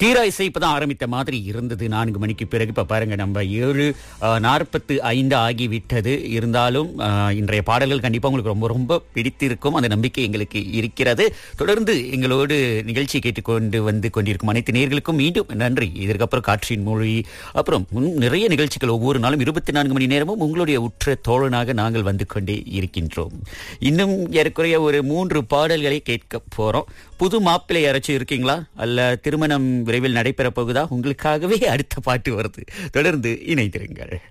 தீரா இசை இப்பதான் ஆரம்பித்த மாதிரி இருந்தது நான்கு மணிக்கு பிறகு இப்ப பாருங்க நம்ம ஏழு நாற்பத்து ஐந்து ஆகிவிட்டது இருந்தாலும் ஆஹ், இன்றைய பாடல்கள் கண்டிப்பா உங்களுக்கு ரொம்ப ரொம்ப பிடித்திருக்கும் அந்த நம்பிக்கை எங்களுக்கு இருக்கிறது தொடர்ந்து எங்களோடு நிகழ்ச்சி கேட்டுக்கொண்டு வந்து கொண்டிருக்கும் அனைத்து நேர்களுக்கும் மீண்டும் நன்றி இதற்கப்புறம் காற்றின் மொழி அப்புறம் இன்னும் நிறைய நிகழ்ச்சிகள் ஒவ்வொரு நாளும் இருபத்தி நான்கு மணி நேரமும் உங்களுடைய உற்ற தோழனாக நாங்கள் வந்து கொண்டே இருக்கின்றோம் இன்னும் ஏறக்குறைய ஒரு மூன்று பாடல்களை கேட்க போறோம் புது மாப்பிள்ளை யாராச்சும் இருக்கீங்களா அல்ல திருமணம் விரைவில் நடைபெற போகுதா உங்களுக்காகவே அடுத்த பாட்டு வருது தொடர்ந்து இணைந்திருங்கள்